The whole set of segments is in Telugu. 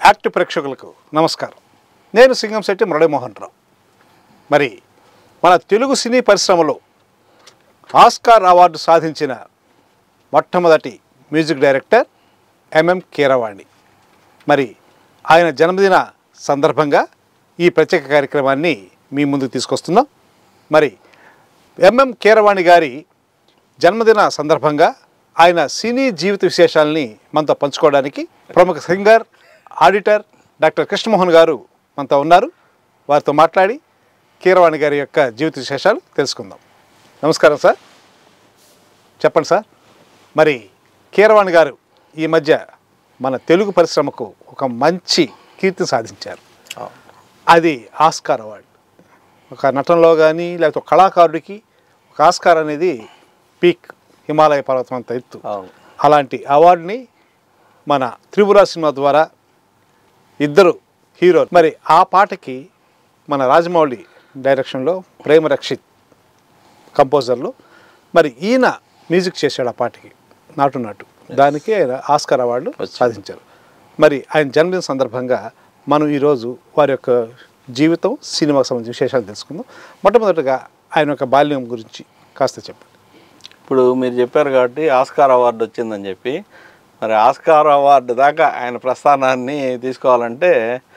యాక్ట్ ప్రేక్షకులకు నమస్కారం నేను సింగంశెట్టి మురళీమోహన్ రావు మరి మన తెలుగు సినీ పరిశ్రమలో ఆస్కార్ అవార్డు సాధించిన మొట్టమొదటి మ్యూజిక్ డైరెక్టర్ ఎంఎం కీరవాణి మరి ఆయన జన్మదిన సందర్భంగా ఈ ప్రత్యేక కార్యక్రమాన్ని మీ ముందుకు తీసుకొస్తున్నాం మరి ఎంఎం కీరవాణి గారి జన్మదిన సందర్భంగా ఆయన సినీ జీవిత విశేషాలని మనతో పంచుకోవడానికి ప్రముఖ సింగర్ ఆడిటర్ డాక్టర్ కృష్ణమోహన్ గారు మనతో ఉన్నారు వారితో మాట్లాడి కీరవాణి గారి యొక్క జీవిత విశేషాలు తెలుసుకుందాం నమస్కారం సార్ చెప్పండి సార్ మరి కీరవాణి గారు ఈ మధ్య మన తెలుగు పరిశ్రమకు ఒక మంచి కీర్తి సాధించారు అది ఆస్కార్ అవార్డు ఒక నటనలో కానీ లేకపోతే ఒక కళాకారుడికి ఒక ఆస్కార్ అనేది పీక్ హిమాలయ పర్వతం అంత ఎత్తు అవును అలాంటి అవార్డుని మన త్రిపుర సినిమా ద్వారా ఇద్దరు హీరో మరి ఆ పాటకి మన రాజమౌళి డైరెక్షన్లో ప్రేమ రక్షిత్ కంపోజర్లు మరి ఈయన మ్యూజిక్ చేశాడు ఆ పాటకి నాటు నాటు దానికి ఆయన ఆస్కార్ అవార్డు వచ్చింది. సాధించారు మరి ఆయన జన్మదిన సందర్భంగా మనం ఈరోజు వారి యొక్క జీవితం సినిమాకు సంబంధించిన విశేషాలు తెలుసుకుందాం మొట్టమొదటిగా ఆయన యొక్క బాల్యం గురించి కాస్త చెప్పండి ఇప్పుడు మీరు చెప్పారు కాబట్టి ఆస్కార్ అవార్డు వచ్చిందని చెప్పి మరి ఆస్కార్ అవార్డు దాకా ఆయన ప్రస్థానాన్ని తీసుకోవాలంటే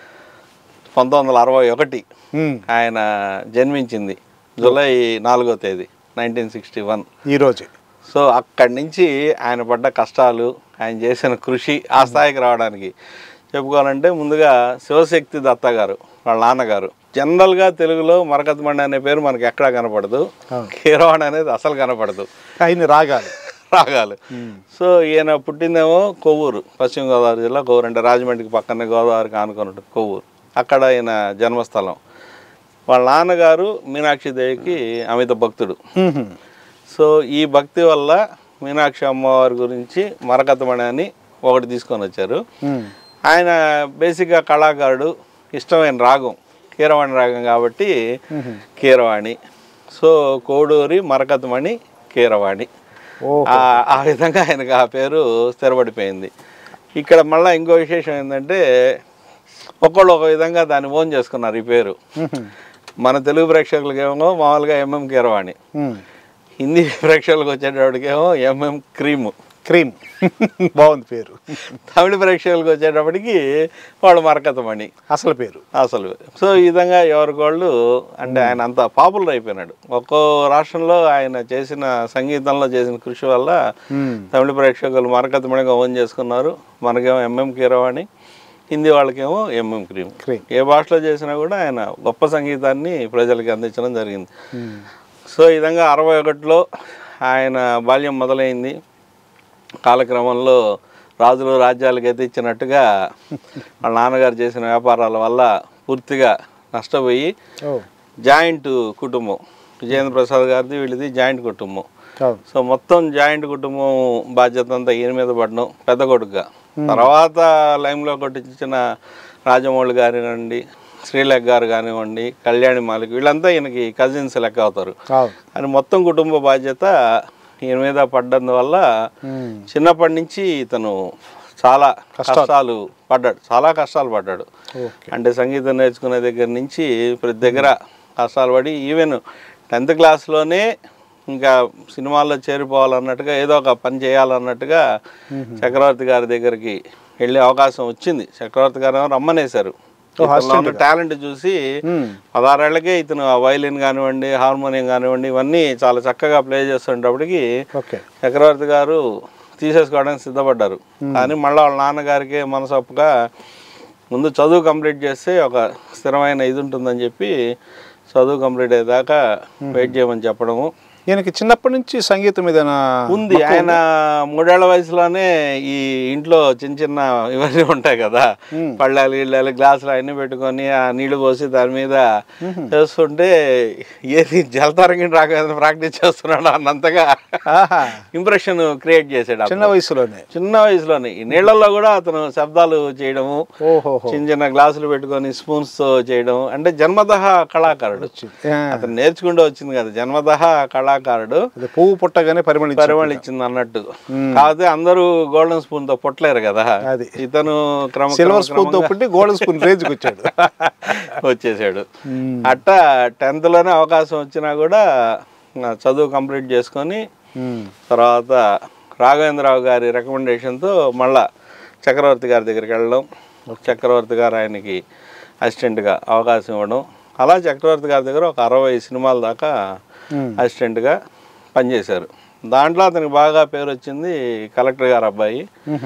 పంతొమ్మిది వందల అరవై ఒకటి మ్మ్. ఆయన జన్మించింది జూలై నాలుగో తేదీ నైన్టీన్ సిక్స్టీ వన్ ఈరోజు సో అక్కడి నుంచి ఆయన పడ్డ కష్టాలు ఆయన చేసిన కృషి ఆ స్థాయికి రావడానికి చెప్పుకోవాలంటే ముందుగా శివశక్తి దత్త గారు వాళ్ళ నాన్నగారు జనరల్గా తెలుగులో మరకతమండి అనే పేరు మనకి ఎక్కడా కనపడదు అవును. కీరవాణి అనేది అసలు కనపడదు ఆయన రాగాలు రాగాలు సో ఈయన పుట్టిందేమో కొవ్వూరు పశ్చిమ గోదావరి జిల్లా కొవ్వూరు అంటే రాజమండ్రికి పక్కనే గోదావరికి ఆనుకొని ఉంటుంది కొవ్వూరు అక్కడ ఆయన జన్మస్థలం వాళ్ళ నాన్నగారు మీనాక్షి దేవికి అమిత భక్తుడు మ్మ్. సో ఈ భక్తి వల్ల మీనాక్షి అమ్మవారి గురించి మరకతమణి అని ఒకటి తీసుకొని వచ్చారు మ్మ్. ఆయన బేసిక్గా కళాకారుడు ఇష్టమైన రాగం కీరవాణి రాగం కాబట్టి కీరవాణి సో కోడూరి మరకతమణి కీరవాణి ఓహో. ఆ- ఆ విధంగా ఆయనకు ఆ పేరు స్థిరపడిపోయింది ఇక్కడ మళ్ళీ ఇంకో విశేషం ఏంటంటే ఒక్కళ్ళు ఒక విధంగా దాన్ని ఓన్ చేసుకున్నారు ఈ పేరు మ్మ్. మన తెలుగు ప్రేక్షకులకేమో మామూలుగా ఎంఎం కీరవాణి మ్మ్. హిందీ ప్రేక్షకులకు వచ్చేటప్పటికేమో ఎంఎం క్రీమ్ క్రీమ్ బాగుంది పేరు తమిళ ప్రేక్షకులకు వచ్చేటప్పటికి వాడు మరకతమణి అసలు పేరు అసలు సో ఈ విధంగా ఎవరికోళ్ళు అంటే ఆయన అంత పాపులర్ అయిపోయినాడు ఒక్కో రాష్ట్రంలో ఆయన చేసిన సంగీతంలో చేసిన కృషి వల్ల మ్మ్. తమిళ ప్రేక్షకులు మరకతమణిగా ఓన్ చేసుకున్నారు మనకేమో ఎంఎం కీరవాణి హిందీ వాళ్ళకేమో ఎంఎం క్రీమ్ క్రీమ్ ఏ భాషలో చేసినా కూడా ఆయన గొప్ప సంగీతాన్ని ప్రజలకి అందించడం జరిగింది మ్మ్. సో ఈ విధంగా అరవై ఒకటిలో ఆయన బాల్యం మొదలైంది కాలక్రమంలో రాజులు రాజ్యాలకు ఎత్తిచ్చినట్టుగా వాళ్ళ నాన్నగారు చేసిన వ్యాపారాల వల్ల పూర్తిగా నష్టపోయి ఓ జాయింట్ కుటుంబం విజయేంద్ర ప్రసాద్ గారిది వీళ్ళది జాయింట్ కుటుంబం అవును సో మొత్తం జాయింట్ కుటుంబం బాధ్యత అంతా ఈయన మీద పడడం పెద్ద కొడుకుగా తర్వాత లైమ్లో కొట్టించిన రాజమౌళి కానివ్వండి శ్రీలేఖ గారు కానివ్వండి కళ్యాణి మాలిక్ వీళ్ళంతా ఈయనకి కజిన్స్ లెక్క అవుతారు అవును అని మొత్తం కుటుంబ బాధ్యత ఈయన మీద పడ్డందువల్ల మ్మ్. చిన్నప్పటి నుంచి ఇతను చాలా కష్టాలు పడ్డాడు చాలా కష్టాలు పడ్డాడు ఓకే అంటే సంగీతం నేర్చుకునే దగ్గర నుంచి ప్రతి దగ్గర కష్టాలు పడి ఈవెన్ టెన్త్ క్లాస్లోనే ఇంకా సినిమాల్లో చేరిపోవాలన్నట్టుగా ఏదో ఒక పని చేయాలన్నట్టుగా చక్రవర్తి గారి దగ్గరికి వెళ్ళే అవకాశం వచ్చింది చక్రవర్తి గారు ఏమో రమ్మనేశారు ఇతనిలో ఉన్న టాలెంట్ చూసి మ్మ్. పదహారేళ్లకే ఇతను ఆ వైలిన్ కానివ్వండి హార్మోనియం కానివ్వండి ఇవన్నీ చాలా చక్కగా ప్లే చేస్తుంటప్పటికి ఓకే చక్రవర్తి గారు తీసేసుకోవడానికి సిద్ధపడ్డారు కానీ మళ్ళీ వాళ్ళ నాన్నగారికి మనసు ఒప్పుగా ముందు చదువు కంప్లీట్ చేస్తే ఒక స్థిరమైన ఇది ఉంటుందని చెప్పి చదువు కంప్లీట్ అయ్యేదాకా వెయిట్ చేయమని చెప్పడము ఈయనకి చిన్నప్పటి నుంచి సంగీతం మీద ఉంది ఆయన మూడేళ్ల వయసులోనే ఈ ఇంట్లో చిన్న చిన్న ఇవన్నీ ఉంటాయి కదా పళ్ళాలు గిళ్ళాలు గ్లాసులు అన్నీ పెట్టుకొని ఆ నీళ్లు పోసి దాని మీద చేస్తుంటే ఏది జలతరంగి రాక ప్రాక్టీస్ చేస్తున్నాడు అన్నంతగా ఆహా ఇంప్రెషన్ క్రియేట్ చేసాడు చిన్న వయసులోనే చిన్న వయసులోనే ఈ నీళ్ళల్లో కూడా అతను శబ్దాలు చేయడము ఓహోహో చిన్న చిన్న గ్లాసులు పెట్టుకొని స్పూన్స్ తో చేయడం అంటే జన్మతః కళాకారుడు ఆ, అతను నేర్చుకుంటూ వచ్చింది కదా జన్మతః కళాకారుడు కళాకారుడు అదే పువ్వు పుట్టగానే పరిమళించి పరిమళ ఇచ్చింది అన్నట్టు కాకపోతే అందరూ గోల్డెన్ స్పూన్ తో పుట్టలేరు కదా అది. ఇతను క్రమ సిల్వర్ స్పూన్ తో పుట్టి గోల్డెన్ స్పూన్ రేంజ్కి వచ్చాడు వచ్చేసాడు అట్టా టెన్త్ లోనే అవకాశం వచ్చినా కూడా నా చదువు కంప్లీట్ చేసుకొని ఉమ్. తర్వాత రాఘవేంద్రరావు గారి రికమెండేషన్తో మళ్ళా చక్రవర్తి గారి దగ్గరికి వెళ్ళడం చక్రవర్తి గారు ఆయనకి అసిస్టెంట్గా అవకాశం ఇవ్వడం అలా చక్రవర్తి గారి దగ్గర ఒక అరవై సినిమాల దాకా ఉమ్. అసిస్టెంట్గా పనిచేశారు దాంట్లో అతనికి బాగా పేరు వచ్చింది కలెక్టర్ గారు అబ్బాయి ఉహు.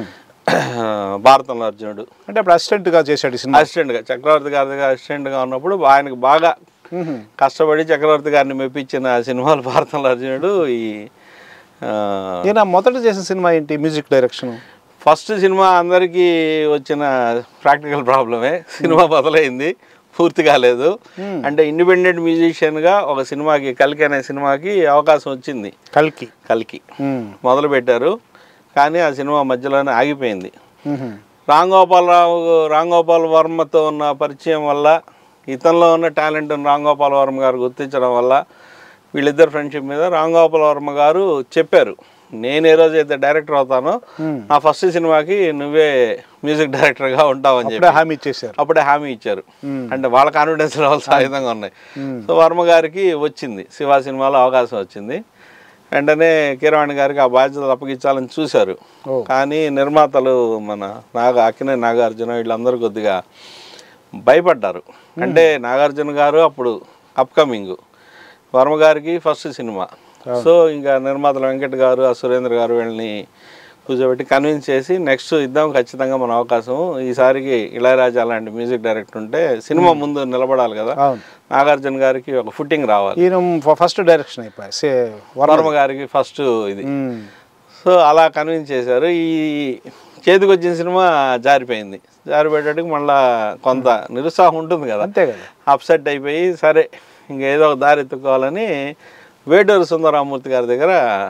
భారతంలో అర్జునుడు అంటే అప్పుడు అసిస్టెంట్ గా చేశాడు ఈ సినిమా అసిస్టెంట్గా చక్రవర్తి గారి దగ్గర అసిస్టెంట్గా ఉన్నప్పుడు ఆయనకు బాగా ఉహు. కష్టపడి చక్రవర్తి గారిని మెప్పించిన సినిమాలు భారతంలో అర్జునుడు ఈ ఆ, ఈయన మొదట చేసిన సినిమా ఏంటి మ్యూజిక్ డైరెక్షన్ ఫస్ట్ సినిమా అందరికీ వచ్చిన ప్రాక్టికల్ ప్రాబ్లమే సినిమా మొదలైంది పూర్తి కాలేదు అంటే ఇండిపెండెంట్ మ్యూజిషియన్గా ఒక సినిమాకి కలికి అనే సినిమాకి అవకాశం వచ్చింది కల్కి కలికి ఉమ్. మొదలు పెట్టారు కానీ ఆ సినిమా మధ్యలోనే ఆగిపోయింది ఉహు. రామ్ గోపాలరావు రామ్ గోపాల్ వర్మతో ఉన్న పరిచయం వల్ల ఇతనిలో ఉన్న టాలెంట్ రామ్ గోపాల్ వర్మ గారు గుర్తించడం వల్ల వీళ్ళిద్దరు ఫ్రెండ్షిప్ మీద రామ్ గోపాల్ వర్మ గారు చెప్పారు నేను ఏ రోజు అయితే డైరెక్టర్ అవుతానో Hmm. నా ఫస్ట్ సినిమాకి నువ్వే మ్యూజిక్ డైరెక్టర్గా ఉంటావని చెప్పి ఇప్పుడే హామీ ఇచ్చేశారు అప్పుడే హామీ ఇచ్చారు Hmm. అంటే వాళ్ళ కాన్ఫిడెన్స్ లెవెల్స్ ఆ విధంగా ఉన్నాయి Hmm. సో వర్మ గారికి వచ్చింది శివ సినిమాలో అవకాశం వచ్చింది వెంటనే కీరవాణి గారికి ఆ బాధ్యతలు అప్పగించాలని చూశారు ఓ. కానీ నిర్మాతలు మన నాగ అక్కినే నాగార్జున వీళ్ళందరూ కొద్దిగా భయపడ్డారు అంటే నాగార్జున గారు అప్పుడు అప్కమింగ్ వర్మ గారికి ఫస్ట్ సినిమా సో ఇంకా నిర్మాతలు వెంకట్ గారు ఆ సురేంద్ర గారు వీళ్ళని కూర్చోబెట్టి కన్విన్స్ చేసి నెక్స్ట్ ఇద్దాం ఖచ్చితంగా మన అవకాశం ఈసారికి ఇళయరాజా లాంటి మ్యూజిక్ డైరెక్టర్ ఉంటే సినిమా ముందు నిలబడాలి కదా అవును నాగార్జున గారికి ఒక ఫుట్టింగ్ రావాలి ఈయన ఫస్ట్ డైరెక్షన్ అయిపోయి సే వర్మ గారికి ఫస్ట్ ఇది ఉమ్. సో అలా కన్విన్స్ చేశారు ఈ చేతికి వచ్చిన సినిమా జారిపోయింది జారిపోయేటట్టుకు మళ్ళా కొంత నిరుత్సాహం ఉంటుంది కదా అంతే కదా అప్సెట్ అయిపోయి సరే ఇంకేదో ఒక దారి ఎత్తుకోవాలని వేటూరు సుందరరామూర్తి గారి దగ్గర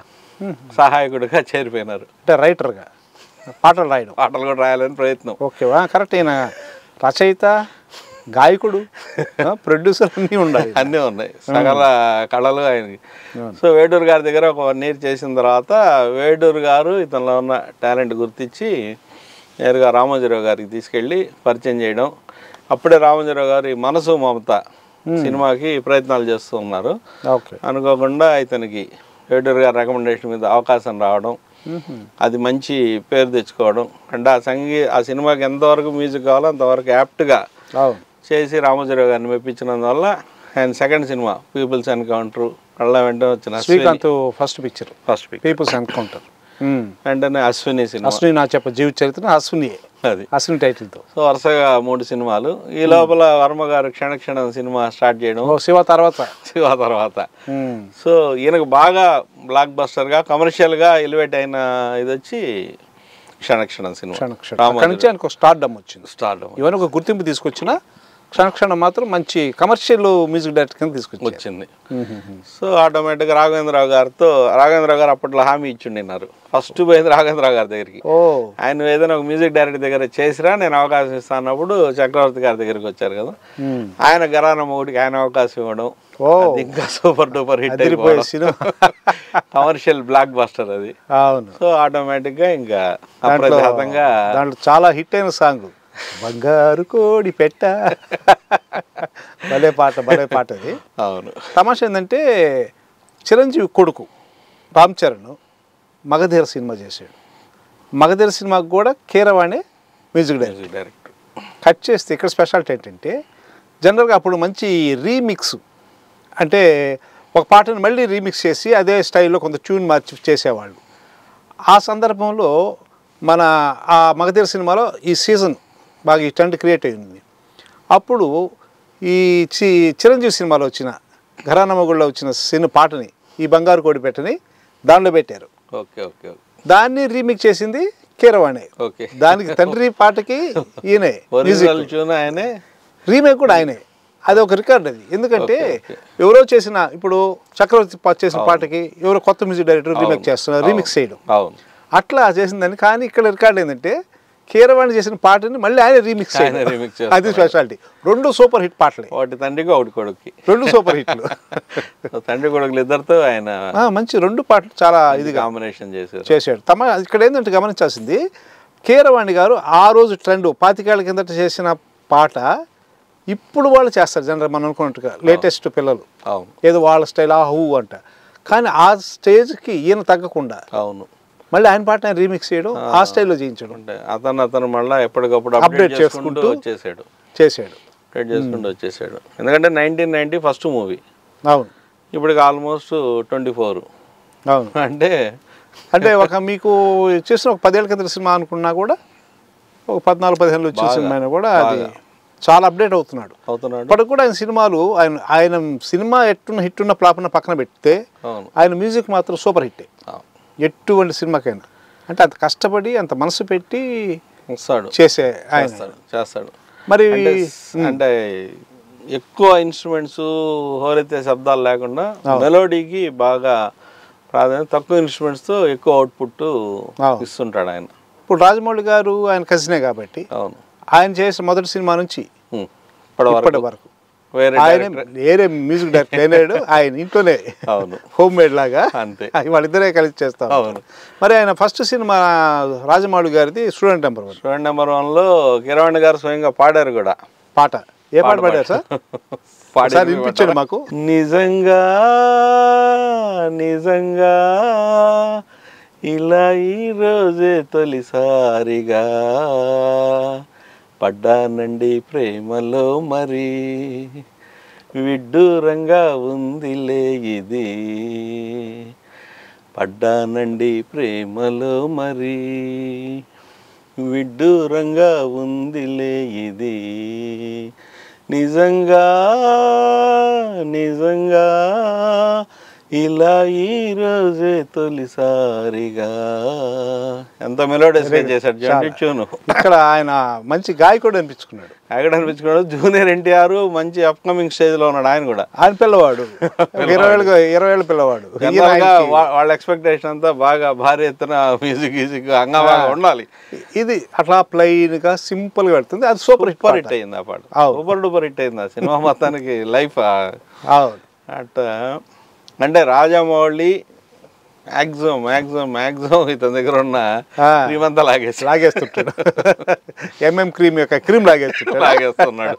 సహాయకుడిగా చేరిపోయినారు అంటే రైటర్గా పాటలు రాయడం పాటలు కూడా రాయాలని ప్రయత్నం ఓకే వా కరెక్ట్ ఈయన రచయిత గాయకుడు ప్రొడ్యూసర్ అన్నీ ఉండాలి అన్నీ ఉన్నాయి సకల కళలు ఆయనకి అవును. సో వేటూరు గారి దగ్గర ఒక వన్ ఇయర్ చేసిన తర్వాత వేటూరు గారు ఇతనిలో ఉన్న టాలెంట్ గుర్తించి నేరుగా రామోజీరావు గారికి తీసుకెళ్ళి పరిచయం చేయడం అప్పుడే రామోజీరావు గారు ఈ మనసు మమత సినిమాకి ప్రయత్నాలు చేస్తూ ఉన్నారు ఓకే అనుకోకుండా ఇతనికి వేటూరు గారి రికమెండేషన్ మీద అవకాశం రావడం మ్మ్. అది మంచి పేరు తెచ్చుకోవడం అంటే ఆ సంగీ ఆ సినిమాకి ఎంతవరకు మ్యూజిక్ కావాలో అంతవరకు యాప్ట్గా అవును చేసి రామోజీరావు గారిని మెప్పించినందువల్ల ఆయన సెకండ్ సినిమా పీపుల్స్ ఎన్కౌంటర్ కళ్ళ వెంటనే వచ్చిన Srikanth first picture first pic people's encounter వెంటనే అశ్విని సినిమా అశ్విని నా చెప్ప జీవిత చరిత్ర అశ్విని అది అశ్విని టైటిల్తో సో వరుసగా మూడు సినిమాలు ఈ లోపల వర్మ గారు క్షణ క్షణం సినిమా స్టార్ట్ చేయడం ఓ శివ తర్వాత శివ తర్వాత మ్మ్. సో ఈయనకు బాగా బ్లాక్ బస్టర్గా కమర్షియల్గా ఎలివేట్ అయిన ఇది వచ్చి క్షణ క్షణం సినిమా క్షణ క్షణం అక్కడి నుంచి ఆయనకు స్టార్డమ్ వచ్చింది స్టార్ట్ ఇవన్నీ ఒక గుర్తింపు తీసుకొచ్చిన క్షణ క్షణం మాత్రం మంచి కమర్షియల్ మ్యూజిక్ డైరెక్టర్ కింద తీసుకొచ్చారు వచ్చింది మ్మ్. సో ఆటోమేటిక్గా రాఘవేంద్రరావు గారితో రాఘవేంద్రరావు గారు అప్పట్లో హామీ ఇచ్చిండినారు ఫస్ట్ పోయింది రాఘవేంద్రరావు గారి దగ్గరికి ఓ ఆయన ఏదైనా ఒక మ్యూజిక్ డైరెక్టర్ దగ్గర చేసిరా నేను అవకాశం ఇస్తాను అన్నప్పుడు చక్రవర్తి గారి దగ్గరికి వచ్చారు కదా మ్మ్. ఆయన గరాన మొగుడికి ఆయన అవకాశం ఇవ్వడం ఓ అది ఇంకా సూపర్ డూపర్ హిట్ అదిరిపోయే అయిపోవడం సినిమా కమర్షియల్ బ్లాక్ బస్టర్ అది అవును సో ఆటోమేటిక్గా ఇంకా దాంట్లో అప్రతిహతంగా దాంట్లో చాలా హిట్ అయిన సాంగ్ బంగారు కోడి పెట్ట భలే పాట భలే పాట అది అవును తమాషా ఏంటంటే చిరంజీవి కొడుకు రామ్ చరణ్ మగధీర సినిమా చేశాడు మగధీర సినిమాకు కూడా Keeravani music director music director cut చేస్తే ఇక్కడ స్పెషాలిటీ ఏంటంటే జనరల్గా అప్పుడు మంచి రీమిక్స్ అంటే ఒక పాటను మళ్ళీ రీమిక్స్ చేసి అదే స్టైల్లో కొంత ట్యూన్ మార్చి చేసేవాళ్ళు ఆ సందర్భంలో మన ఆ మగధీర సినిమాలో ఈ సీజన్ బాగా ఈ ట్రెండ్ క్రియేట్ అయింది అప్పుడు ఈ చి చిరంజీవి సినిమాలో వచ్చిన ఘరానా మొగుళ్ళలో వచ్చిన సినిమా పాటని ఈ బంగారు కోడి పెట్టని దానిలో పెట్టారు ఓకే ఓకే ఓకే దాన్ని రీమిక్స్ చేసింది కీరవాణి ఓకే దానికి తండ్రి పాటకి ఈయనే ఒరిజినల్ ట్యూన్ ఆయనే రీమేక్ కూడా ఆయనే అది ఒక రికార్డ్ అది ఎందుకంటే ఎవరో చేసిన ఇప్పుడు చక్రవర్తి పా- చేసిన పాటకి ఎవరో కొత్త మ్యూజిక్ డైరెక్టర్ రీమేక్ చేస్తున్నారు రీమిక్స్ చేయడం అవును అట్లా చేసిందని కానీ ఇక్కడ రికార్డ్ ఏంటంటే కీరవాణి చేసిన పాటని మళ్ళీ ఆయన రీమిక్స్ ఆయన remix చేస్తారు. అది స్పెషాలిటీ రెండు సూపర్ హిట్ పాటలే ఒకటి తండ్రికి ఒకటి కొడుక్కి రెండు సూపర్ హిట్లు తండ్రి కొడుకులు ఇద్దరితో ఆయన ఆ, మంచి రెండు పాటలు చాలా ఇదిగా కాంబినేషన్ చేశారు చేశాడు తమ ఇక్కడ ఏంటంటే గమనించాల్సింది కీరవాణి గారు ఆ రోజు ట్రెండ్ పాతికేళ్ల కిందట చేసిన పాట ఇప్పుడు వాళ్ళు చేస్తారు జనరల్ మనం అనుకున్నట్టుగా లేటెస్ట్ పిల్లలు అవును ఏదో వాళ్ళ స్టైల్ ఆ హూ అంట కానీ ఆ స్టేజ్కి ఈయన తగ్గకుండా అవును మళ్ళీ ఆయన పాట రీమిక్స్ చేయడం ఆ స్టైల్లో చేయించడం అంటే అతను అతను మళ్ళీ ఎప్పటికప్పుడు Update అప్డేట్ చేసుకుంటూ చేసుకుంటూ వచ్చేసాడు చేశాడు అప్డేట్ చేసుకుంటూ వచ్చేసాడు ఎందుకంటే నైన్టీన్ నైన్టీ ఫస్ట్ మూవీ అవును ఇప్పటికి ఆల్మోస్ట్ ట్వంటీ ఫోర్ అవును అంటే అంటే ఒక మీకు చేసిన ఒక పదేళ్ల కింద సినిమా అనుకున్నా కూడా ఒక పద్నాలుగు పదిహేనులో వచ్చిన బాగా, సినిమా అయినా కూడా అది బాగా. చాలా అప్డేట్ అవుతున్నాడు అవుతున్నాడు ఇప్పటికి కూడా ఆయన సినిమాలు ఆయన ఆయన సినిమా ఎట్టున్న హిట్ ఉన్న ప్లాప్న పక్కన పెడితే అవును ఆయన మ్యూజిక్ మాత్రం సూపర్ హిట్టే అవును. ఎటువంటి సినిమాకైనా అంటే అంత కష్టపడి అంత మనసు పెట్టి వస్తాడు చేసే ఆయన చేస్తాడు చేస్తాడు మరి అంటే అంటే ఎక్కువ ఇన్స్ట్రుమెంట్స్ హోరెత్తే శబ్దాలు లేకుండా మెలోడీకి బాగా ప్రాధాన్యత తక్కువ ఇన్స్ట్రుమెంట్స్తో ఎక్కువ అవుట్పుట్ అవును. ఇస్తుంటాడు ఆయన ఇప్పుడు రాజమౌళి గారు ఆయన కజినే కాబట్టి అవును ఆయన చేసిన మొదటి సినిమా నుంచి ఉమ్. ఇప్పటి ఇప్పటి వరకు వరకు వేరే ఆయన డైరెక్టర్ వేరే మ్యూజిక్ డైరెక్టర్ అయినాడు ఆయన ఇంట్లోనే అవును హోమ్ మేడ్ లాగా అంతే వాళ్ళిద్దరే కలిసి చేస్తాం అవును మరి ఆయన ఫస్ట్ సినిమా రాజమౌళి గారిది student number one student number వన్లో కిరవాణి గారు స్వయంగా పాడారు కూడా పాట ఏ పాట పాడారు సార్ పాడి సార్ వినిపించండి మాకు నిజంగా నిజంగా ఇలా ఈ రోజే తొలిసారిగా పడ్డానండి ప్రేమలో మరి విడ్డూరంగా ఉందిలే ఇది పడ్డానండి ప్రేమలో మరి విడ్డూరంగా ఉందిలే ఇది నిజంగా నిజంగా ఇలా ఈ రోజే తొలిసారిగా ఎంత మెలోడస్గా చేశాడు జంటి ట్యూన్ ఇక్కడ ఆయన మంచి గాయకుడు అనిపించుకున్నాడు ఎక్కడ అనిపించుకున్నాడు జూనియర్ ఎన్టీఆర్ మంచి అప్కమింగ్ స్టేజ్ లో ఉన్నాడు ఆయన కూడా ఆయన పిల్లవాడు ఒక ఇరవై ఏళ్ళు ఇరవై ఏళ్ళ పిల్లవాడు ఈయన జనరల్ గా ఆయనకి- వా- వాళ్ళ ఎక్స్పెక్టేషన్ అంతా బాగా భారీ ఎత్తున మ్యూజిక్ మ్యూజిక్ అంగబాగా ఉండాలి ఇది అట్లా ప్లెయిన్ గా సింపుల్ గా పెడుతుంది అది సూపర్ హిట్ సూపర్ హిట్ అయింది ఆ పాట అవును. సూపర్ డూపర్ హిట్ అయింది ఆ సినిమా మొత్తానికి లైఫ్ అవును అట్ అంటే రాజమౌళి మ్యాక్సిమం మ్యాక్సిమం మ్యాక్సిమం ఇతని దగ్గర ఉన్న ఆ. శ్రీమంత లాగేసి లాగేస్తుంటాడు ఎంఎం క్రీమ్ యొక్క క్రీమ్ లాగేస్తుంటాడు లాగేస్తున్నాడు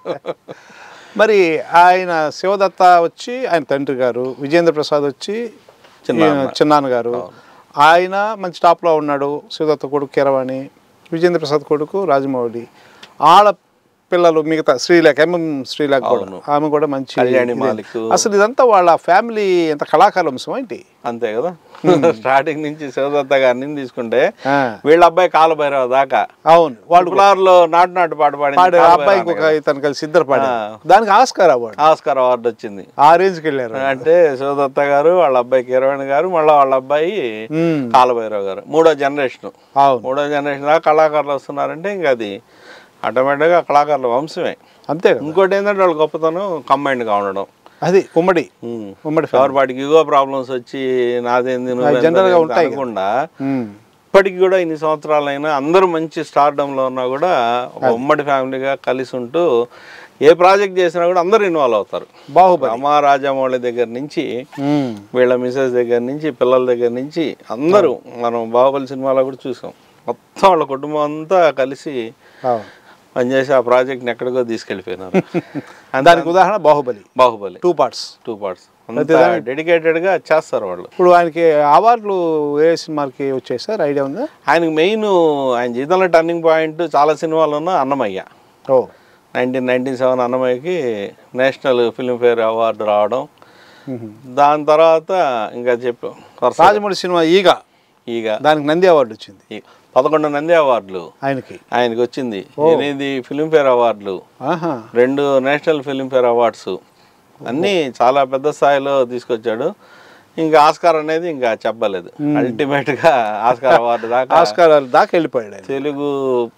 మరి ఆయన శివదత్త వచ్చి ఆయన తండ్రి గారు విజేంద్ర ప్రసాద్ వచ్చి చిన్నాన్న. ఈయన చిన్నాన్న గారు ఆయన మంచి టాప్లో ఉన్నాడు శివదత్త కొడుకు కిరవాణి విజేంద్ర ప్రసాద్ కొడుకు రాజమౌళి ఆడ పిల్లలు మిగతా శ్రీలేఖ ఎంఎం శ్రీలేఖ కూడా అవును. ఆమె కూడా మంచి కళ్యాణి ఇదే. మాలిక్. అసలు ఇదంతా వాళ్ళ ఫ్యామిలీ ఎంత కళాకారుల అంశం ఏంటి అంతే కదా స్టార్టింగ్ నుంచి శివదత్త గారిని తీసుకుంటే ఆ, వీళ్ళ అబ్బాయి కాలభైరవ దాకా అవును వాళ్ళు లో నాటు నాటు పాట పాడింది పాడే ఆ కాలభైరవ అబ్బాయి అనే ఇంకొక కదా. ఇతను కలిసి ఇద్దరు పాడారు ఆ. దానికి ఆస్కార్ అవార్డు ఆస్కార్ అవార్డు వచ్చింది ఆ రేంజ్కి వెళ్ళారు అంటే శివదత్త గారు వాళ్ళ అబ్బాయి కిరవాణి గారు మళ్ళీ వాళ్ళ అబ్బాయి ఉమ్, కాలభైరవ గారు మూడో జనరేషన్ అవును మూడో జనరేషన్ దాకా కళాకారులు వస్తున్నారంటే ఇంకా అది ఆటోమేటిక్గా కళాకారుల వంశమే అంతే కదా ఇంకోటి ఏంటంటే వాళ్ళ గొప్పతనం కంబైన్డ్గా ఉండడం అది ఉమ్మడి ఉమ్. ఉమ్మడి ఎవరి పాటికి ఇగో ప్రాబ్లమ్స్ వచ్చి నాదేంది అవి నువ్వేంది general గా అనేది ఉంటాయి కదా. అనకుండా ఉమ్, ఇప్పటికి కూడా ఇన్ని సంవత్సరాలైనా అందరూ మంచి స్టార్డంలో ఉన్నా కూడా ఒక ఉమ్మడి ఫ్యామిలీగా కలిసి ఉంటూ ఏ ప్రాజెక్ట్ చేసినా కూడా అందరూ ఇన్వాల్వ్ అవుతారు బాహుబలి రామా రాజమౌళి దగ్గర నుంచి ఉమ్, వీళ్ళ మిసెస్ దగ్గర నుంచి పిల్లల దగ్గర నుంచి అందరూ మనం బాహుబలి సినిమాలో కూడా చూసాం మొత్తం వాళ్ళ కుటుంబం అంతా కలిసి అవును పనిచేసి ఆ ప్రాజెక్ట్ని ఎక్కడికో తీసుకెళ్ళిపోయినారు దానికి ఉదాహరణ Baahubali Baahubali two parts two parts అంత డెడికేటెడ్గా చేస్తారు వాళ్ళు ఇప్పుడు ఆయనకి అవార్డులు ఏ సినిమాలకి వచ్చాయి సార్ ఐడియా ఉందా ఆయనకు మెయిన్ ఆయన జీవితంలో టర్నింగ్ పాయింట్ చాలా సినిమాలు ఉన్న అన్నమయ్య ఓ నైన్టీన్ నైన్టీ సెవెన్ అన్నమయ్యకి నేషనల్ ఫిల్మ్ఫేర్ అవార్డు రావడం ఉహు. దాని తర్వాత ఇంకా చెప్పు వరుస రాజమౌళి సినిమా ఈగ ఈగ దానికి నంది అవార్డు వచ్చింది ఈ పదకొండు నంది అవార్డులు ఆయనకి ఆయనకి వచ్చింది ఎనిమిది ఫిల్మ్ఫేర్ అవార్డులు ఆహా రెండు నేషనల్ ఫిల్మ్ఫేర్ అవార్డ్స్ అన్నీ చాలా పెద్ద స్థాయిలో తీసుకొచ్చాడు ఇంకా ఆస్కార్ అనేది ఇంకా చెప్పలేదు అల్టిమేట్ గా ఆస్కార్ అవార్డు దాకా ఆస్కార్ దాకా వెళ్ళిపోయాడు ఆయన తెలుగు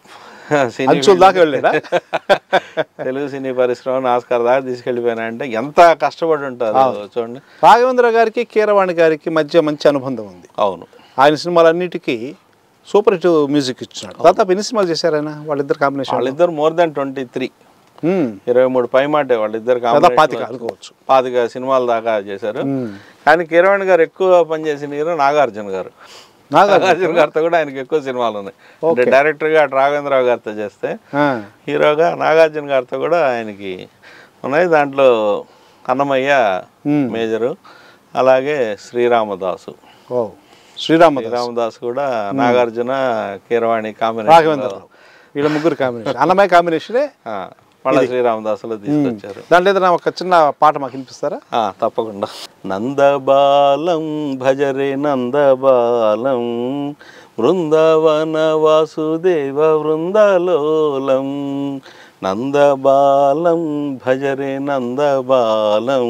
సినీ అంచుల దాకా వెళ్ళాడా తెలుగు సినీ పరిశ్రమను ఆస్కార్ దాకా తీసుకెళ్ళిపోయినా అంటే ఎంత కష్టపడి ఉంటారు చూడండి రాఘవేంద్ర గారికి కీరవాణి గారికి మధ్య మంచి అనుబంధం ఉంది అవును ఆయన సినిమాలన్నిటికీ సూపర్ హిట్ మ్యూజిక్ ఇచ్చినాడు దాదాపు ఎన్ని సినిమాలు చేశారు ఆయన వాళ్ళిద్దరు కాంబినేషన్ వాళ్ళిద్దరు మోర్ దాన్ ట్వంటీ త్రీ ఇరవై మూడు పై మాటే వాళ్ళిద్దరు కదా combination పాతిక లో అనుకోవచ్చు పాతిక సినిమాల దాకా చేశారు మ్మ్. కానీ కిరవాణి గారు ఎక్కువ పనిచేసిన హీరో నాగార్జున గారు నాగా నాగార్జున గారితో కూడా ఆయనకి ఎక్కువ సినిమాలు ఉన్నాయి అంటే డైరెక్టర్గా అటు రాఘవేంద్రరావు గారితో చేస్తే ఆ, హీరోగా నాగార్జున గారితో కూడా ఆయనకి ఉన్నాయి దాంట్లో అన్నమయ్య మ్మ్. మేజరు అలాగే శ్రీరామదాసు ఓ శ్రీరామదాస్ శ్రీరామదాస్ కూడా నాగార్జున కీరవాణి కాంబినేషన్ రాఘవేంద్రరావు వీళ్ళ ముగ్గురు కాంబినేషన్ అన్నమయ్య కాంబినేషనే మళ్ళీ శ్రీరామదాసులో తీసుకొచ్చారు దాంట్లో ఏదైనా ఒక చిన్న పాట మాకు వినిపిస్తారా ఆ, తప్పకుండా నందబాలం భజరే నందబాలం బృందావన వాసుదేవ వృందలోలం నందబాలం భజరే నందబాలం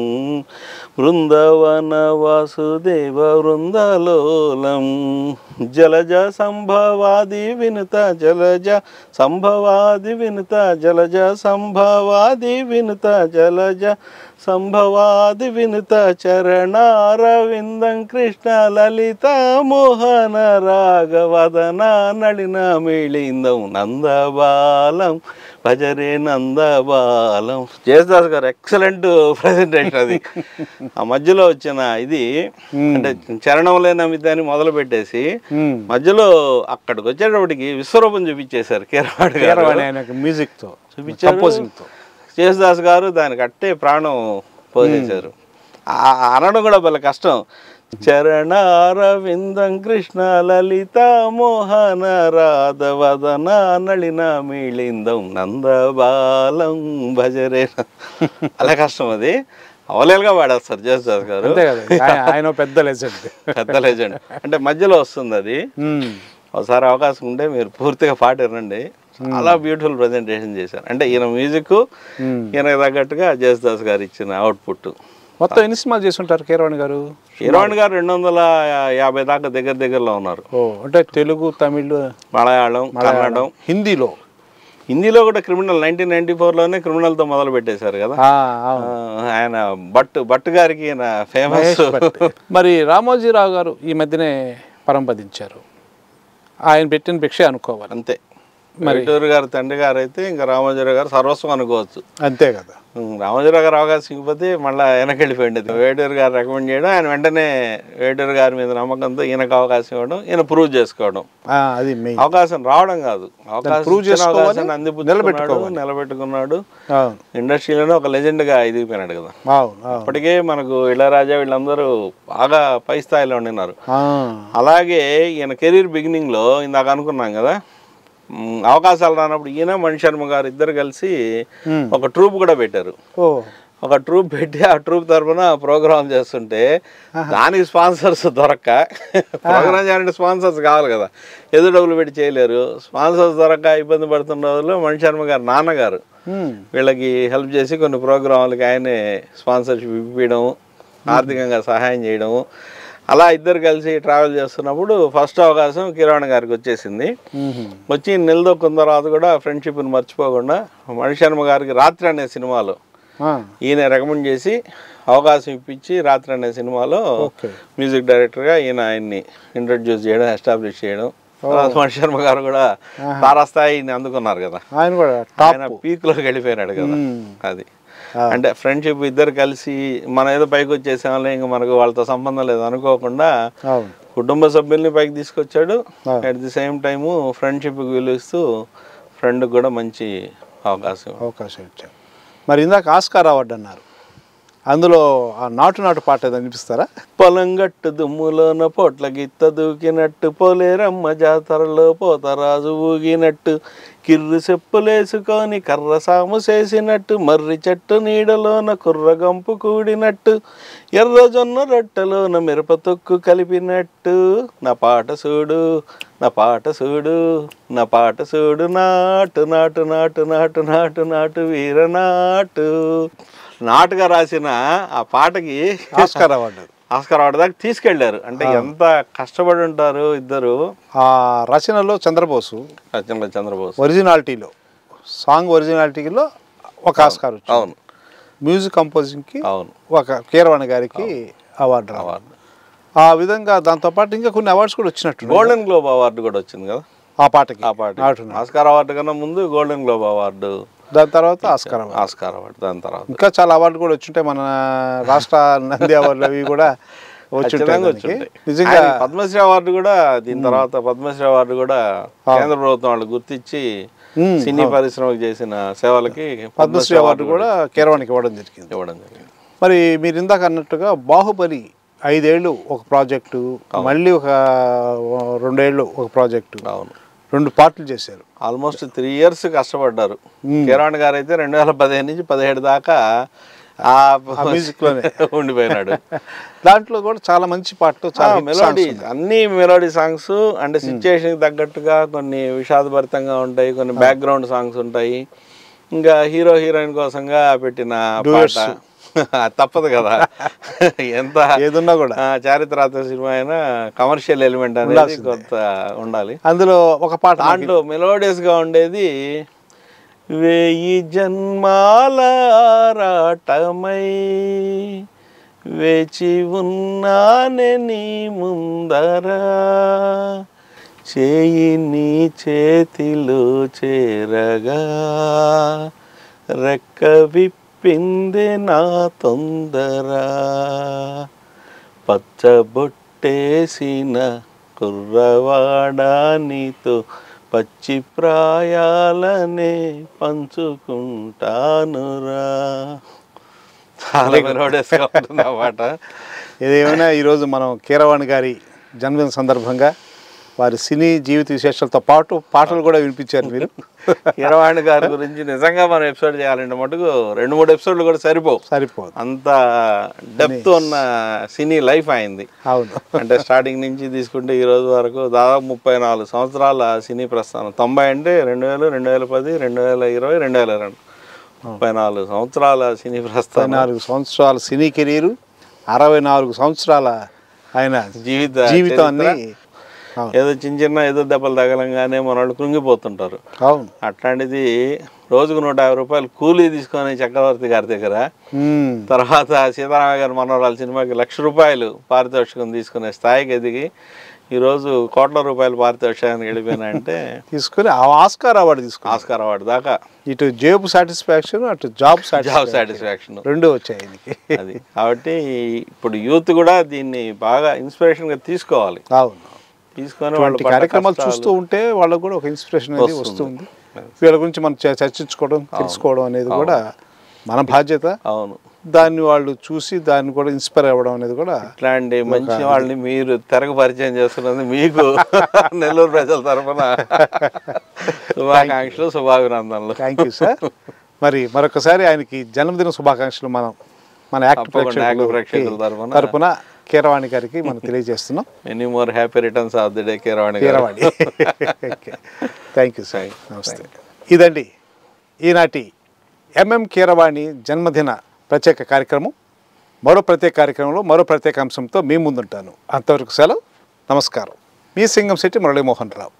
బృందావన వాసుదేవ వృందలోలం జలజ సంభవాది వినుత జలజ సంభవాది వినుత జలజ సంభవాది వినుత జలజ సంభవాది వినుత చరణారవిందం కృష్ణ లలిత మోహన రాగవదన నళిన మిళిందం నందబాలం భజరే నందబాలం జయదాస్ గారు ఎక్సలెంట్ ప్రజెంటేషన్ అది ఆ మధ్యలో వచ్చిన ఇది అంటే చరణం లేని అమితాన్ని మొదలు పెట్టేసి మ్మ్. మధ్యలో అక్కడికి వచ్చేటప్పటికి విశ్వరూపం చూపించేశారు కేరవాడ గారు కీరవాణి ఆయన మ్యూజిక్తో చూపించారు కంపోజింగ్తో జేసుదాస్ గారు దానికి అట్టే ప్రాణం పోసేశారు ఆ- ఆ అనడం కూడా భలే కష్టం చరణారవిందం కృష్ణ లలిత మోహన రాధవదన నళిన మిళిందం నందబాలం భజరే అలా కష్టం అది అవలేలుగా పాడేస్తారు జేసుదాస్ గారు అంతే కదా ఆయన- ఆయన పెద్ద లెజెండ్ పెద్ద లెజెండ్ అంటే మధ్యలో వస్తుంది అది ఒకసారి అవకాశం ఉంటే మీరు పూర్తిగా పాట వినండి చాలా బ్యూటిఫుల్ ప్రజెంటేషన్ చేశారు అంటే ఈయన మ్యూజిక్ ఈయనకు తగ్గట్టుగా జయసుదాస్ గారు ఇచ్చిన అవుట్పుట్ మొత్తం ఎన్ని సినిమాలు చేసి ఉంటారు కీరవాణి గారు హీరోయిన్ గారు రెండు వందల యాభై దాకా దగ్గర దగ్గరలో ఉన్నారు ఓ అంటే తెలుగు తమిళ్ మలయాళం కన్నడం హిందీలో హిందీలో కూడా క్రిమినల్ నైన్టీన్ నైన్టీ ఫోర్లోనే క్రిమినల్తో మొదలు పెట్టేశారు కదా ఆ, ఆ, అవును. ఆయన భట్ భట్ గారికి ఈయన ఫేమస్ మహేష్ భట్. మరి రామోజీరావు గారు ఈ మధ్యనే పరంపదించారు ఆయన పెట్టిన భిక్ష అనుకోవాలి అంతే మరిటూరు గారు తండ్రి గారు అయితే ఇంకా రామోజీరావు గారు సర్వస్వం అనుకోవచ్చు అంతే కదా ఉమ్, రామోజీరావు గారు అవకాశం ఇవ్వకపోతే మళ్ళీ వెనక్కి వెళ్ళిపోయింది వేటూరు గారు రికమెండ్ చేయడం ఆయన వెంటనే వేటూరు గారి మీద నమ్మకంతో ఈయనకు అవకాశం ఇవ్వడం ఈయన ప్రూవ్ చేసుకోవడం ఆ, అది మెయిన్ అవకాశం రావడం కాదు అవకాశం prove ఇచ్చిన చేసుకోవాలి, అవకాశాన్ని అందిపుచ్చుకున్నాడు నిలబెట్టుకోవాలి. నిలబెట్టుకున్నాడు అవును ఇండస్ట్రీలోనే ఒక లెజెండ్ గా ఎదిగిపోయినాడు కదా అవును అవును అప్పటికే మనకు ఇళరాజా వీళ్ళందరూ బాగా పై స్థాయిలో ఉండినారు ఆ, అలాగే ఈయన కెరీర్ బిగినింగ్ లో ఇందాక అనుకున్నాం కదా ఉమ్, అవకాశాలు రానప్పుడు ఈయన మణి శర్మ గారు ఇద్దరు కలిసి ఉమ్. ఒక ట్రూప్ కూడా పెట్టారు ఓ ఒక ట్రూప్ పెట్టి ఆ ట్రూప్ తరఫున ప్రోగ్రామ్ చేస్తుంటే దానికి స్పాన్సర్స్ దొరక్క ప్రోగ్రామ్ చేయాలంటే స్పాన్సర్స్ కావాలి కదా ఎదురు డబ్బులు పెట్టి చేయలేరు స్పాన్సర్స్ దొరక్క ఇబ్బంది పడుతున్న రోజుల్లో మణి శర్మ గారు నాన్నగారు ఉమ్. వీళ్ళకి హెల్ప్ చేసి కొన్ని ప్రోగ్రాంలకి ఆయనే స్పాన్సర్షిప్ ఇప్పించడం ఆర్థికంగా సహాయం చేయడం అలా ఇద్దరు కలిసి ట్రావెల్ చేస్తున్నప్పుడు ఫస్ట్ అవకాశం కిరాణ్ గారికి వచ్చేసింది ఉహు. వచ్చి నిలదొక్కున్న తర్వాత కూడా ఫ్రెండ్షిప్ని మర్చిపోకుండా మణిశర్మ గారికి రాత్రి అనే సినిమాలో ఆ, ఈయన రికమెండ్ చేసి అవకాశం ఇప్పించి రాత్రి అనే సినిమాలో ఓకే మ్యూజిక్ డైరెక్టర్గా ఈయన ఆయన్ని ఇంట్రడ్యూస్ చేయడం ఎస్టాబ్లిష్ చేయడం తర్వాత మణిశర్మ గారు కూడా తారాస్థాయిని అందుకున్నారు కదా ఆయన కూడా టాప్ ఆయన పీక్లోకి వెళ్ళిపోయినాడు కదా మ్మ్. అది అంటే ఫ్రెండ్షిప్ ఇద్దరు కలిసి మనం ఏదో పైకి వచ్చేసాంలే ఇంకా మనకు వాళ్ళతో సంబంధం లేదు అనుకోకుండా అవును కుటుంబ సభ్యుల్ని పైకి తీసుకొచ్చాడు ఆ. అట్ ది సేమ్ టైము ఫ్రెండ్షిప్కి విలువిస్తూ ఫ్రెండ్కి కూడా మంచి అవకాశం అవకాశం ఇచ్చారు మరి ఇందాక ఆస్కార్ అవార్డు అన్నారు అందులో ఆ నాటు నాటు పాట ఏదో అనిపిస్తారా పొలంగట్టు దుమ్ములోన పొట్ల గిత్త దూకినట్టు పోలేరమ్మ జాతరలో పోతరాజు ఊగినట్టు కిర్రు చెప్పులేసుకొని కర్ర సాము చేసినట్టు మర్రి చెట్టు నీడలోన కుర్రగంపు కూడినట్టు ఎర్ర జొన్న రొట్టెలోన మిరప తొక్కు కలిపినట్టు నా పాట చూడు నా పాట చూడు నా పాట చూడు నాటు నాటు నాటు నాటు నాటు నాటు వీర నాటు నాటుగా రాసిన ఆ పాటకి ఆస్కార్ అవార్డు ఆస్కార్ అవార్డు దాకా తీసుకెళ్లారు అంటే ఎంత కష్టపడి ఉంటారు ఇద్దరు ఆ రచనలో చంద్రబోసు రచనల చంద్రబోస్ ఒరిజినాలిటీలో సాంగ్ ఒరిజినాలిటీలో ఒక ఆస్కార్ వచ్చింది అవును మ్యూజిక్ కంపోజింగ్కి అవును ఒక కీరవాణి గారికి అవార్డు రావాలి అవార్డు ఆ విధంగా దాంతోపాటు ఇంకా కొన్ని అవార్డ్స్ కూడా వచ్చినట్టు గోల్డెన్ గ్లోబ్ అవార్డు కూడా వచ్చింది కదా ఆ పాటకి ఆ పాట ఆడుతున్నా. ఆస్కార్ అవార్డు కన్నా ముందు గోల్డెన్ గ్లోబ్ అవార్డు దాని తర్వాత ఆస్కార్ అవార్డు ఆస్కార్ అవార్డు దాని తర్వాత ఇంకా చాలా అవార్డు కూడా వచ్చుంటాయి మన రాష్ట్ర నంది అవార్డులు అవి కూడా వచ్చుంటాయి ఖచ్చితంగా దానికి. వచ్చుంటాయి. నిజంగా ఆయన పద్మశ్రీ అవార్డు కూడా దీని తర్వాత పద్మశ్రీ అవార్డు కూడా కేంద్ర ప్రభుత్వం వాళ్ళు గుర్తించి మ్మ్. సినీ పరిశ్రమకు చేసిన సేవలకి పద్మశ్రీ అవార్డు కూడా కీరవాణికి ఇవ్వడం జరిగింది ఇవ్వడం జరిగింది మరి మీరు ఇందాక అన్నట్టుగా బాహుబలి ఐదేళ్ళు ఒక ప్రాజెక్టు మళ్ళీ ఒక రెండేళ్ళు ఒక ప్రాజెక్టు అవును రెండు పార్ట్లు చేశారు ఆల్మోస్ట్ త్రీ ఇయర్స్ కష్టపడ్డారు మ్మ్. కిరణ్ గారు అయితే రెండు వేల పదిహేను నుంచి పదిహేడు దాకా ఆ music లోనే. ఉండిపోయినాడు దాంట్లో కూడా చాలా మంచి పాటలు చాలా hit మెలోడీ songs ఉన్నాయి. అన్ని మెలోడీ సాంగ్స్ అంటే సిచ్యుయేషన్ తగ్గట్టుగా కొన్ని విషాదభరితంగా ఉంటాయి కొన్ని బ్యాక్గ్రౌండ్ సాంగ్స్ ఉంటాయి ఇంకా హీరో హీరోయిన్ కోసంగా పెట్టిన Duets. పాట తప్పదు కదా ఎంత ఏదున్నా కూడా ఆ, చారిత్రాత్మక సినిమా అయినా కమర్షియల్ ఎలిమెంట్ అనేది ఉండాల్సిందే. కొంత ఉండాలి అందులో ఒక పాట నాకు దాంట్లో మెలోడియస్ గా ఉండేది వేయి జన్మాల ఆరాటమై వేచి ఉన్నానే నీ ముందరా చేయి నీ చేతిలో చేరగా రెక్క విప్పింది నా తొందర పచ్చబొట్టేసిన కుర్రవాడా నీతో పచ్చి ప్రాయాలనే పంచుకుంటానురా చాలా మెలోడియస్గా ఉంటుంది ఆ పాట ఏదేమైనా ఈరోజు మనం కీరవాణి గారి జన్మదిన సందర్భంగా వారి సినీ జీవిత విశేషాలతో పాటు పాటలు కూడా వినిపించారు మీరు కీరవాణి గారి గురించి నిజంగా మనం ఎపిసోడ్ చేయాలంటే మటుకు రెండు మూడు ఎపిసోడ్లు కూడా సరిపోవు సరిపోదు అంత డెప్త్ ఉన్న సినీ లైఫ్ అయింది అవును అంటే స్టార్టింగ్ నుంచి తీసుకుంటే ఈ రోజు వరకు దాదాపు ముప్పై నాలుగు సంవత్సరాల సినీ ప్రస్థానం తొంభై అంటే రెండు వేలు రెండు వేల పది రెండు వేల ఇరవై రెండు వేల రెండు ముప్పై నాలుగు సంవత్సరాల సినీ ముప్పై ప్రస్థానం నాలుగు సంవత్సరాల సినీ కెరీరు అరవై నాలుగు సంవత్సరాల ఆయన జీవిత జీవితాన్ని చరిత్ర. అవును ఏదో చిన్న చిన్న ఏదో దెబ్బలు తగలంగానే మన వాళ్ళు కృంగిపోతుంటారు అవును అట్లాంటిది రోజుకు నూట యాభై రూపాయలు కూలీ తీసుకొని చక్రవర్తి గారి దగ్గర మ్మ్. తర్వాత సీతారామ గారి మనోరాల సినిమాకి లక్ష రూపాయలు పారితోషికం తీసుకునే స్థాయికి ఎదిగి ఈరోజు కోట్ల రూపాయలు పారితోషికానికి వెళ్ళిపోయినా అంటే తీసుకుని ఆ ఆస్కార్ అవార్డు తీసుకుని ఆస్కార్ అవార్డు దాకా ఇటు జేబు సాటిస్ఫాక్షన్ అటు జాబ్ జాబ్ సాటిస్ఫాక్షన్ సాటిస్ఫాక్షన్ రెండు వచ్చాయి ఆయనకి అది కాబట్టి ఇప్పుడు యూత్ కూడా దీన్ని బాగా ఇన్స్పిరేషన్గా తీసుకోవాలి అవును తీసుకొని వాళ్ళు ఇటువంటి పడ్డ కార్యక్రమాలు కష్టాలు చూస్తూ ఉంటే వాళ్ళకు కూడా ఒక ఇన్స్పిరేషన్ అనేది వస్తుంది. వస్తుంది వీళ్ళ గురించి మనం చ- చర్చించుకోవడం తెలుసుకోవడం అనేది కూడా మన బాధ్యత అవును దాన్ని వాళ్ళు చూసి దాన్ని కూడా ఇన్స్పైర్ అవ్వడం అనేది కూడా ఇట్లాంటి మంచి వాళ్ళని మీరు తెరకు పరిచయం చేస్తున్నది మీకు నెల్లూరు ప్రజల తరఫున శుభాకాంక్షలు శుభాభినందనలు థ్యాంక్ యూ సార్ మరి మరొకసారి ఆయనకి జన్మదిన శుభాకాంక్షలు మనం మన యాక్ట్ తప్పకుండా యాక్ట్ ప్రేక్షకుల తరపున. తరపున కీరవాణి గారికి మనం తెలియజేస్తున్నాం many more happy returns of the day Keeravani garu Keeravani thank you sir నమస్తే ఇదండి ఈనాటి ఎంఎం కీరవాణి జన్మదిన ప్రత్యేక కార్యక్రమం మరో ప్రత్యేక కార్యక్రమంలో మరో ప్రత్యేక అంశంతో మీ ముందుంటాను అంతవరకు సెలవు నమస్కారం మీ సింగం శెట్టి మురళీమోహన్ రావు